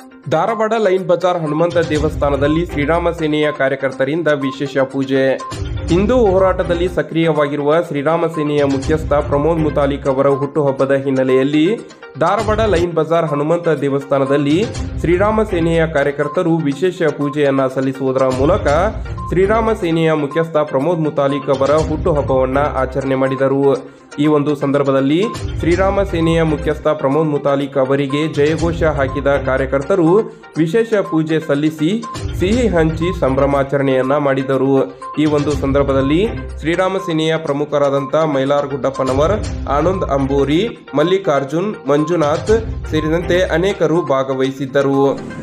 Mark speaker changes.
Speaker 1: Dharwad line Bazaar Hanumantha ದೇವಸ್ಥಾನದಲ್ಲಿ ಶ್ರೀರಾಮ ಸೇನೆಯ ಕಾರ್ಯಕರ್ತರಿಂದ ವಿಶೇಷ ಪೂಜೆ ಹಿಂದೂ ಹೋರಾಟದಲ್ಲಿ ಸಕ್ರಿಯವಾಗಿರುವ ಶ್ರೀರಾಮ ಸೇನೆಯ ಮುಖ್ಯಸ್ಥ ಪ್ರಮೋದ್ ಮುತಾಲಿಕ್ ಅವರ ಹುಟ್ಟುಹಬ್ಬದ ಹಿನ್ನೆಲೆಯಲ್ಲಿ ಧಾರವಾಡ ಲೈನ್ ಬಜಾರ್ ಹನುಮಂತ ದೇವಸ್ಥಾನದಲ್ಲಿ ಶ್ರೀರಾಮ ಸೇನೆಯ ಕಾರ್ಯಕರ್ತರು ವಿಶೇಷ ಪೂಜೆಯನ್ನ ಸಲ್ಲಿಸುವುದರ ಮೂಲಕ ಶ್ರೀರಾಮ ಸೇನೆಯ ಮುಖ್ಯಸ್ಥ ಪ್ರಮೋದ್ ಮುತಾಲಿಕ್ ಅವರ ಹುಟ್ಟುಹಬ್ಬವನ್ನ ಆಚರಣೆ ಮಾಡಿದರು ಈ ಒಂದು ಸಂದರ್ಭದಲ್ಲಿ ಶ್ರೀರಾಮ ಸೇನೆಯ ಮುಖ್ಯಸ್ಥ ಪ್ರಮೋದ್ ಮುತಾಲಿಕ್ ಅವರಿಗೆ ಜಯಘೋಷ ಹಾಕಿದ ಕಾರ್ಯಕರ್ತರು ವಿಶೇಷ ಪೂಜೆ ಸಲ್ಲಿಸಿ ಸಿಹಿ ಹಂಚಿ ಸಂಭ್ರಮಾಚರಣೆಯನ್ನ ಮಾಡಿದರು ಈ ಒಂದು ಸಂದರ್ಭದಲ್ಲಿ ಶ್ರೀರಾಮ ಸೇನೆಯ ಪ್ರಮುಖರಾದಂಥ ಮೈಲಾರ್ ಗುಡ್ಡಪ್ಪನವರ್ ಆನಂದ್ ಅಂಬೂರಿ ಮಲ್ಲಿಕಾರ್ಜುನ್ ಮಂಜುನಾಥ್ ಸೇರಿದಂತೆ ಅನೇಕರು ಭಾಗವಹಿಸಿದ್ದರು